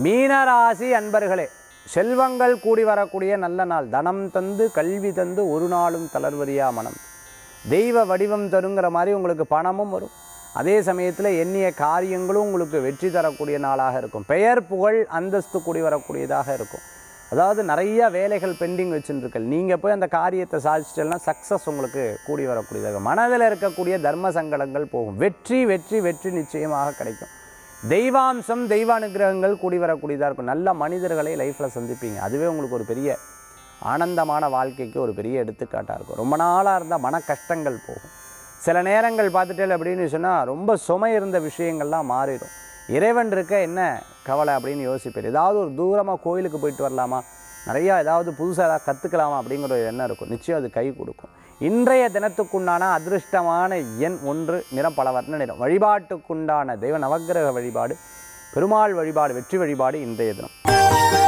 மீனராசி அன்பர்களே செல்வங்கள் கூடி வரக்கூடிய நல்ல நாள் தனம் தந்து கல்வி தந்து ஒரு நாளும் தளர்வரியா மனம் தெய்வ வடிவம் தருங்கிற மாதிரி உங்களுக்கு பணமும் வரும் அதே சமயத்தில் எண்ணிய காரியங்களும் உங்களுக்கு வெற்றி தரக்கூடிய நாளாக இருக்கும் பெயர் புகழ் அந்தஸ்து கூடி வரக்கூடியதாக இருக்கும் அதாவது நிறைய வேலைகள் பெண்டிங் வச்சுருக்கல் நீங்கள் போய் அந்த காரியத்தை சாதிச்சிட்டேன்னா சக்ஸஸ் உங்களுக்கு கூடி வரக்கூடியதாக இருக்கும். மனதில் இருக்கக்கூடிய தர்ம சங்கடங்கள் போகும் வெற்றி வெற்றி வெற்றி நிச்சயமாக கிடைக்கும் தெய்வாம்சம் தெய்வ அனுகிரகங்கள் கூடி வரக்கூடியதாக இருக்கும் நல்ல மனிதர்களை லைஃப்பில் சந்திப்பீங்க அதுவே உங்களுக்கு ஒரு பெரிய ஆனந்தமான வாழ்க்கைக்கு ஒரு பெரிய எடுத்துக்காட்டாக இருக்கும் ரொம்ப நாளாக இருந்தால் மன கஷ்டங்கள் போகும் சில நேரங்கள் பார்த்துட்டேன் அப்படின்னு சொன்னால் ரொம்ப சுமை இருந்த விஷயங்கள்லாம் மாறிடும் இறைவன் இருக்க என்ன கவலை அப்படின்னு யோசிப்பேன் ஏதாவது ஒரு தூரமாக கோயிலுக்கு போயிட்டு வரலாமா நிறையா ஏதாவது புதுசாக ஏதாவது கற்றுக்கலாமா அப்படிங்கிற ஒரு எண்ணம் இருக்கும் நிச்சயம் அது கை கொடுக்கும் இன்றைய தினத்துக்குண்டான அதிர்ஷ்டமான எண் ஒன்று நிறம் பல வர்ண நிறம் வழிபாட்டுக்குண்டான தெய்வ நவக்கிரக வழிபாடு பெருமாள் வழிபாடு வெற்றி வழிபாடு இன்றைய தினம்